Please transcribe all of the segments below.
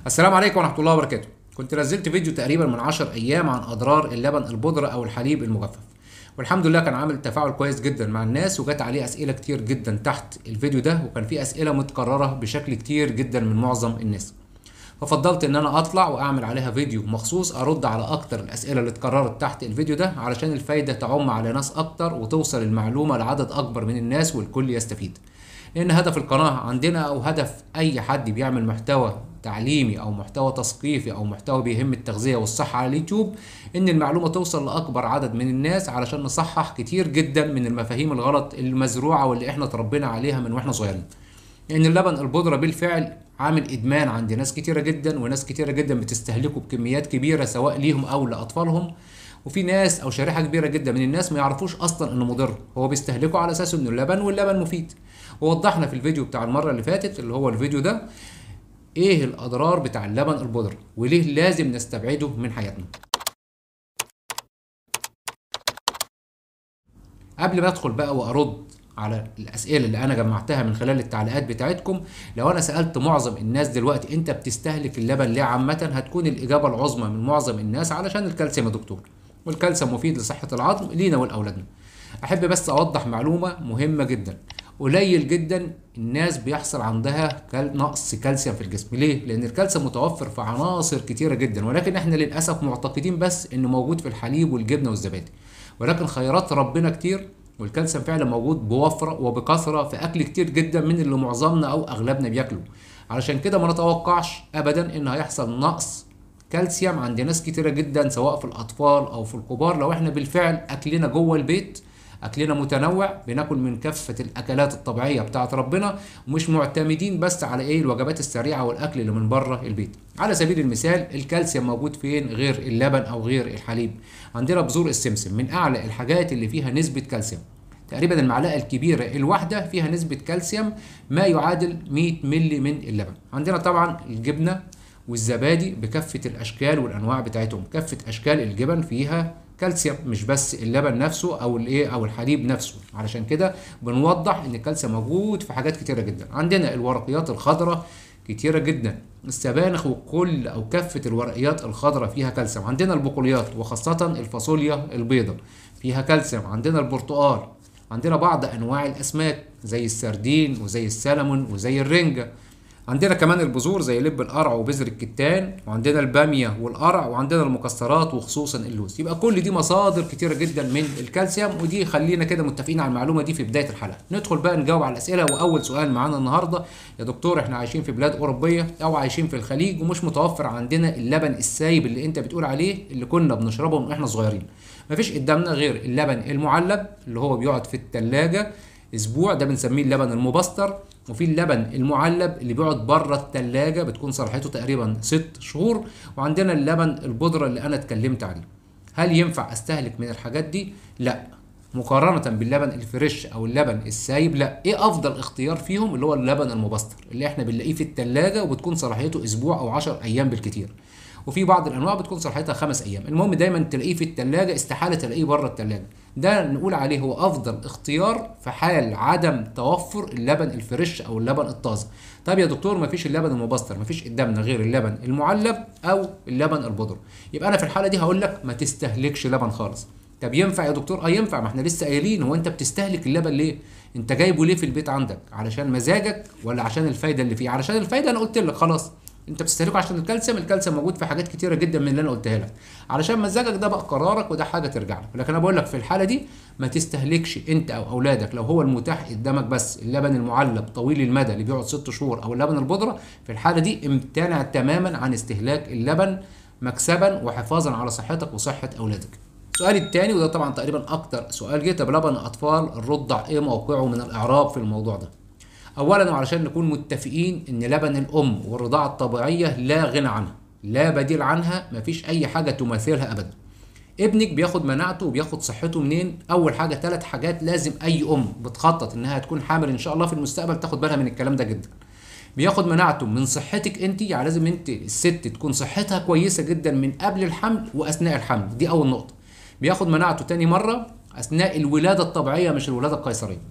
السلام عليكم ورحمة الله وبركاته كنت نزلت فيديو تقريبا من 10 أيام عن أضرار اللبن البودرة أو الحليب المجفف والحمد لله كان عامل تفاعل كويس جدا مع الناس وجات عليه أسئلة كتير جدا تحت الفيديو ده وكان فيه أسئلة متكررة بشكل كتير جدا من معظم الناس ففضلت ان انا اطلع واعمل عليها فيديو مخصوص ارد على اكتر الاسئله اللي اتكررت تحت الفيديو ده علشان الفايده تعم على ناس اكتر وتوصل المعلومه لعدد اكبر من الناس والكل يستفيد لان هدف القناه عندنا او هدف اي حد بيعمل محتوى تعليمي او محتوى تثقيفي او محتوى بيهم التغذيه والصحه على اليوتيوب ان المعلومه توصل لاكبر عدد من الناس علشان نصحح كتير جدا من المفاهيم الغلط المزروعه واللي احنا تربينا عليها من واحنا صغيرين لان اللبن البودره بالفعل عامل ادمان عند ناس كتيره جدا وناس كتيره جدا بتستهلكه بكميات كبيره سواء ليهم او لاطفالهم وفي ناس او شريحه كبيره جدا من الناس ما يعرفوش اصلا انه مضر هو بيستهلكه على اساس انه اللبن واللبن مفيد ووضحنا في الفيديو بتاع المره اللي فاتت اللي هو الفيديو ده ايه الاضرار بتاع اللبن البودر وليه لازم نستبعده من حياتنا قبل ما ادخل بقى وارد على الاسئله اللي انا جمعتها من خلال التعليقات بتاعتكم لو انا سالت معظم الناس دلوقتي انت بتستهلك اللبن ليه عامه هتكون الاجابه العظمى من معظم الناس علشان الكالسيوم يا دكتور والكالسيوم مفيد لصحه العظم لينا ولاولادنا احب بس اوضح معلومه مهمه جدا قليل جدا الناس بيحصل عندها نقص كالسيوم في الجسم ليه لان الكالسيوم متوفر في عناصر كتيره جدا ولكن احنا للاسف معتقدين بس انه موجود في الحليب والجبنه والزبادي ولكن خيرات ربنا كتير والكالسيوم فعلا موجود بوفرة وبكثرة في أكل كتير جدا من اللي معظمنا أو أغلبنا بياكله علشان كده ما نتوقعش أبدا إن هيحصل نقص كالسيوم عند ناس كتيرة جدا سواء في الأطفال أو في الكبار لو إحنا بالفعل أكلنا جوه البيت أكلنا متنوع بناكل من كافة الأكلات الطبيعية بتاعة ربنا ومش معتمدين بس على إيه الوجبات السريعة والأكل اللي من بره البيت على سبيل المثال الكالسيوم موجود فين غير اللبن أو غير الحليب عندنا بذور السمسم من أعلى الحاجات اللي فيها نسبة كالسيوم تقريبا المعلقه الكبيره الواحده فيها نسبه كالسيوم ما يعادل 100 مللي من اللبن عندنا طبعا الجبنه والزبادي بكافه الاشكال والانواع بتاعتهم كافه اشكال الجبن فيها كالسيوم مش بس اللبن نفسه او الايه او الحليب نفسه علشان كده بنوضح ان الكالسيوم موجود في حاجات كتيره جدا عندنا الورقيات الخضراء كتيره جدا السبانخ وكل او كافه الورقيات الخضراء فيها كالسيوم عندنا البقوليات وخاصه الفاصوليا البيضاء فيها كالسيوم عندنا البرتقال عندنا بعض انواع الاسماك زي السردين وزي السلمون وزي الرنجة عندنا كمان البذور زي لب القرع وبذر الكتان وعندنا البامية والقرع وعندنا المكسرات وخصوصا اللوز يبقى كل دي مصادر كتيرة جدا من الكالسيوم ودي خلينا كده متفقين على المعلومة دي في بداية الحلقة ندخل بقى نجاوب على الأسئلة وأول سؤال معانا النهاردة يا دكتور احنا عايشين في بلاد أوروبية أو عايشين في الخليج ومش متوفر عندنا اللبن السايب اللي أنت بتقول عليه اللي كنا بنشربه من واحنا صغيرين مفيش قدامنا غير اللبن المعلب اللي هو بيقعد في التلاجة اسبوع ده بنسميه اللبن المبستر وفي اللبن المعلب اللي بيقعد بره التلاجة بتكون صلاحيته تقريبا ست شهور وعندنا اللبن البودرة اللي انا اتكلمت عليه هل ينفع استهلك من الحاجات دي لا مقارنة باللبن الفريش او اللبن السايب لا ايه افضل اختيار فيهم اللي هو اللبن المبستر اللي احنا بنلاقيه في التلاجة وبتكون صلاحيته اسبوع او 10 ايام بالكتير وفي بعض الانواع بتكون صلاحيتها خمس ايام المهم دايما تلاقيه في التلاجة استحاله تلاقيه بره التلاجة ده نقول عليه هو افضل اختيار في حال عدم توفر اللبن الفريش او اللبن الطازه طب يا دكتور ما فيش اللبن المبستر ما فيش قدامنا غير اللبن المعلب او اللبن البودر يبقى انا في الحاله دي هقول لك ما تستهلكش لبن خالص طب ينفع يا دكتور اه ينفع ما احنا لسه قايلين هو انت بتستهلك اللبن ليه انت جايبه ليه في البيت عندك علشان مزاجك ولا عشان الفايده اللي فيه علشان الفايده انا قلت لك خلاص انت بتستهلكه عشان الكالسيوم الكالسيوم موجود في حاجات كتيره جدا من اللي انا قلتها لك علشان مزاجك ده بقى قرارك وده حاجه ترجع لك لكن انا بقول لك في الحاله دي ما تستهلكش انت او اولادك لو هو المتاح قدامك بس اللبن المعلب طويل المدى اللي بيقعد ست شهور او اللبن البودره في الحاله دي امتنع تماما عن استهلاك اللبن مكسبا وحفاظا على صحتك وصحه اولادك السؤال الثاني وده طبعا تقريبا اكتر سؤال جه طب لبن الاطفال الرضع ايه موقعه من الاعراب في الموضوع ده اولا وعلشان نكون متفقين ان لبن الام والرضاعه الطبيعيه لا غنى عنها لا بديل عنها مفيش اي حاجه تماثلها ابدا ابنك بياخد مناعته وبياخد صحته منين اول حاجه ثلاث حاجات لازم اي ام بتخطط انها تكون حامل ان شاء الله في المستقبل تاخد بالها من الكلام ده جدا بياخد مناعته من صحتك انت يعني لازم انت الست تكون صحتها كويسه جدا من قبل الحمل واثناء الحمل دي اول نقطه بياخد مناعته تاني مره اثناء الولاده الطبيعيه مش الولاده القيصريه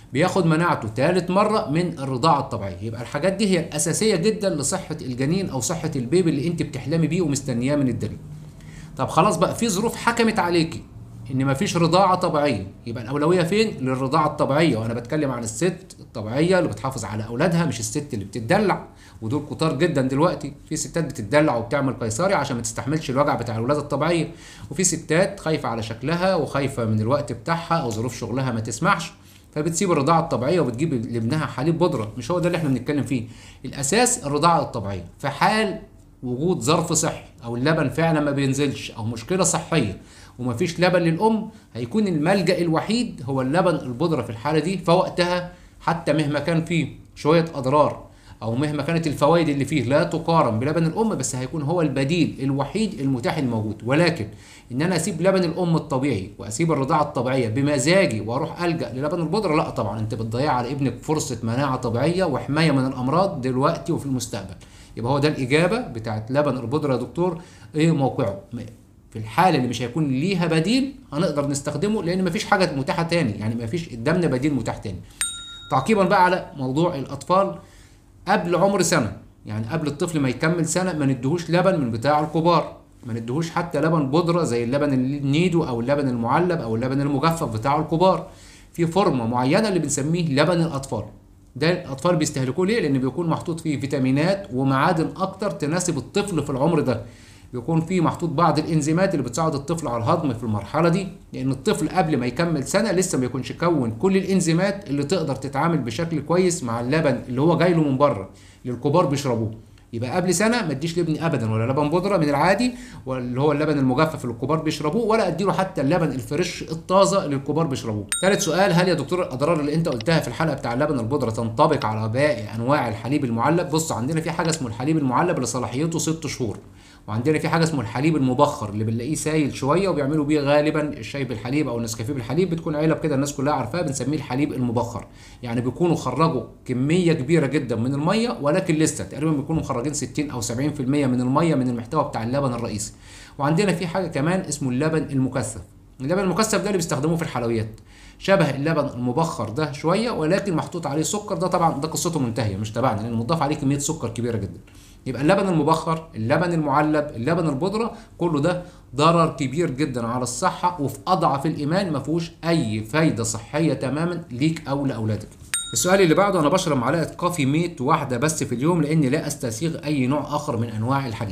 بياخد مناعته ثالث مرة من الرضاعة الطبيعية يبقى الحاجات دي هي الأساسية جدا لصحة الجنين أو صحة البيبي اللي أنت بتحلمي بيه ومستنياه من الدليل طب خلاص بقى في ظروف حكمت عليكي ان مفيش رضاعه طبيعيه يبقى الاولويه فين للرضاعه الطبيعيه وانا بتكلم عن الست الطبيعيه اللي بتحافظ على اولادها مش الست اللي بتتدلع ودول كتار جدا دلوقتي في ستات بتتدلع وبتعمل قيصري عشان ما تستحملش الوجع بتاع الولاده الطبيعيه وفي ستات خايفه على شكلها وخايفه من الوقت بتاعها او ظروف شغلها ما تسمحش فبتسيب الرضاعه الطبيعيه وبتجيب لابنها حليب بودره مش هو ده اللي احنا بنتكلم فيه الاساس الرضاعه الطبيعيه في حال وجود ظرف صحي او اللبن فعلا ما بينزلش او مشكله صحيه ومفيش لبن للام هيكون الملجا الوحيد هو اللبن البودره في الحاله دي فوقتها حتى مهما كان فيه شويه اضرار او مهما كانت الفوائد اللي فيه لا تقارن بلبن الام بس هيكون هو البديل الوحيد المتاح الموجود ولكن ان انا اسيب لبن الام الطبيعي واسيب الرضاعه الطبيعيه بمزاجي واروح الجا للبن البودره لا طبعا انت بتضيع على ابنك فرصه مناعه طبيعيه وحمايه من الامراض دلوقتي وفي المستقبل يبقى هو ده الاجابه بتاعت لبن البودره يا دكتور ايه موقعه في الحالة اللي مش هيكون ليها بديل هنقدر نستخدمه لأن مفيش حاجة متاحة تاني يعني مفيش قدامنا بديل متاح تاني. تعقيبا بقى على موضوع الأطفال قبل عمر سنة يعني قبل الطفل ما يكمل سنة ما ندهوش لبن من بتاع الكبار ما ندهوش حتى لبن بودرة زي اللبن النيدو أو اللبن المعلب أو اللبن المجفف بتاع الكبار في فورمة معينة اللي بنسميه لبن الأطفال ده الاطفال بيستهلكوه ليه لان بيكون محطوط فيه فيتامينات ومعادن اكتر تناسب الطفل في العمر ده بيكون فيه محطوط بعض الانزيمات اللي بتساعد الطفل على الهضم في المرحله دي لان الطفل قبل ما يكمل سنه لسه ما يكونش كون كل الانزيمات اللي تقدر تتعامل بشكل كويس مع اللبن اللي هو جاي له من بره اللي الكبار بيشربوه يبقى قبل سنه ما اديش لابني ابدا ولا لبن بودره من العادي واللي هو اللبن المجفف اللي الكبار بيشربوه ولا اديله حتى اللبن الفريش الطازه اللي الكبار بيشربوه. ثالث سؤال هل يا دكتور الاضرار اللي انت قلتها في الحلقه بتاع اللبن البودره تنطبق على باقي انواع الحليب المعلب؟ بص عندنا في حاجه اسمه الحليب المعلب اللي صلاحيته ست شهور. وعندنا في حاجه اسمه الحليب المبخر اللي بنلاقيه سايل شويه وبيعملوا بيه غالبا الشاي بالحليب او النسكافيه بالحليب بتكون علب كده الناس كلها عارفاها بنسميه الحليب المبخر يعني بيكونوا خرجوا كميه كبيره جدا من الميه ولكن لسه تقريبا بيكونوا مخرجين 60 او 70% من الميه من المحتوى بتاع اللبن الرئيسي وعندنا في حاجه كمان اسمه اللبن المكثف اللبن المكثف ده اللي بيستخدموه في الحلويات شبه اللبن المبخر ده شويه ولكن محطوط عليه سكر ده طبعا ده قصته منتهيه مش تبعنا لان مضاف عليه كميه سكر كبيره جدا يبقى اللبن المبخر اللبن المعلب اللبن البودره كله ده ضرر كبير جدا على الصحه وفي اضعف الايمان ما فيهوش اي فايده صحيه تماما ليك او لاولادك السؤال اللي بعده انا بشرب معلقه كافي ميت واحده بس في اليوم لاني لا استسيغ اي نوع اخر من انواع الحليب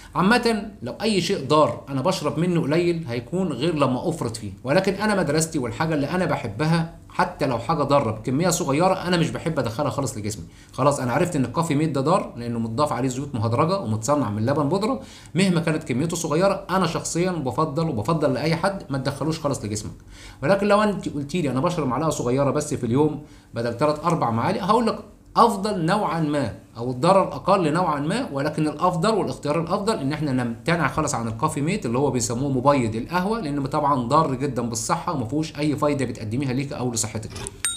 عامة لو أي شيء ضار أنا بشرب منه قليل هيكون غير لما أفرط فيه، ولكن أنا مدرستي والحاجة اللي أنا بحبها حتى لو حاجة ضارة بكمية صغيرة أنا مش بحب أدخلها خالص لجسمي، خلاص أنا عرفت إن الكافي ميت ده ضار لأنه متضاف عليه زيوت مهدرجة ومتصنع من لبن بودرة، مهما كانت كميته صغيرة أنا شخصيا بفضل وبفضل لأي حد ما تدخلوش خالص لجسمك، ولكن لو أنت قلت لي أنا بشرب معلقة صغيرة بس في اليوم بدل ثلاث أربع معالق هقول لك افضل نوعا ما او الضرر اقل نوعا ما ولكن الافضل والاختيار الافضل ان احنا نمتنع خالص عن الكافي ميت اللي هو بيسموه مبيض القهوه لانه طبعا ضار جدا بالصحه وما فيهوش اي فايده بتقدميها ليك او لصحتك.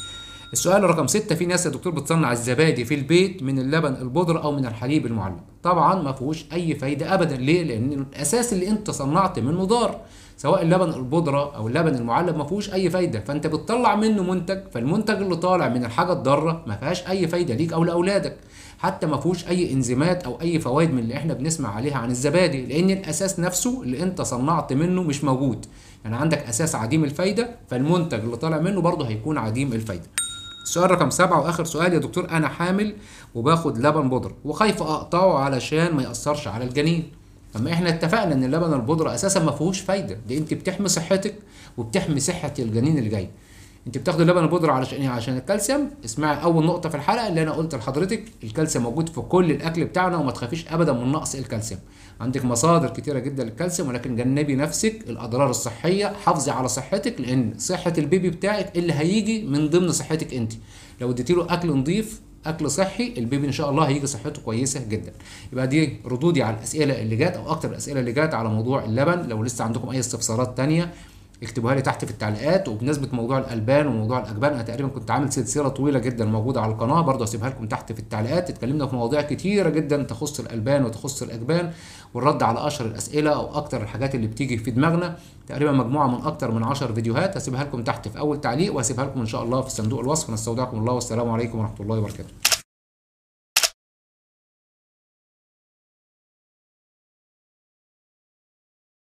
السؤال رقم ستة في ناس يا دكتور بتصنع الزبادي في البيت من اللبن البودرة أو من الحليب المعلب طبعا ما فيهوش أي فايدة أبدا ليه؟ لأن الأساس اللي أنت صنعت منه ضار سواء اللبن البودرة أو اللبن المعلب ما فيهوش أي فايدة فأنت بتطلع منه منتج فالمنتج اللي طالع من الحاجة الضارة ما فيهاش أي فايدة ليك أو لأولادك حتى ما فيهوش أي إنزيمات أو أي فوائد من اللي إحنا بنسمع عليها عن الزبادي لأن الأساس نفسه اللي أنت صنعت منه مش موجود يعني عندك أساس عديم الفايدة فالمنتج اللي طالع منه برضه هيكون عديم الفايدة السؤال رقم سبعة وآخر سؤال يا دكتور أنا حامل وباخد لبن بودرة وخايف أقطعه علشان ما يأثرش على الجنين اما احنا اتفقنا ان اللبن البودره اساسا ما فيهوش فايده دي انت بتحمي صحتك وبتحمي صحه الجنين اللي جاي انت بتاخد اللبن البودره علشان ايه عشان الكالسيوم اسمعي اول نقطه في الحلقه اللي انا قلت لحضرتك الكالسيوم موجود في كل الاكل بتاعنا وما تخافيش ابدا من نقص الكالسيوم عندك مصادر كتيره جدا للكالسيوم ولكن جنبي نفسك الاضرار الصحيه حافظي على صحتك لان صحه البيبي بتاعك اللي هيجي من ضمن صحتك انت لو اديتي له اكل نظيف اكل صحي البيبي ان شاء الله هيجي صحته كويسه جدا يبقى دي ردودي على الاسئله اللي جات او اكتر الاسئله اللي جات على موضوع اللبن لو لسه عندكم اي استفسارات تانية اكتبوها لي تحت في التعليقات وبنسبه موضوع الالبان وموضوع الاجبان انا تقريبا كنت عامل سلسله طويله جدا موجوده على القناه برضه هسيبها لكم تحت في التعليقات اتكلمنا في مواضيع كتيره جدا تخص الالبان وتخص الاجبان والرد على اشهر الاسئله او اكتر الحاجات اللي بتيجي في دماغنا تقريبا مجموعه من اكتر من 10 فيديوهات هسيبها لكم تحت في اول تعليق وهسيبها لكم ان شاء الله في صندوق الوصف نستودعكم الله والسلام عليكم ورحمه الله وبركاته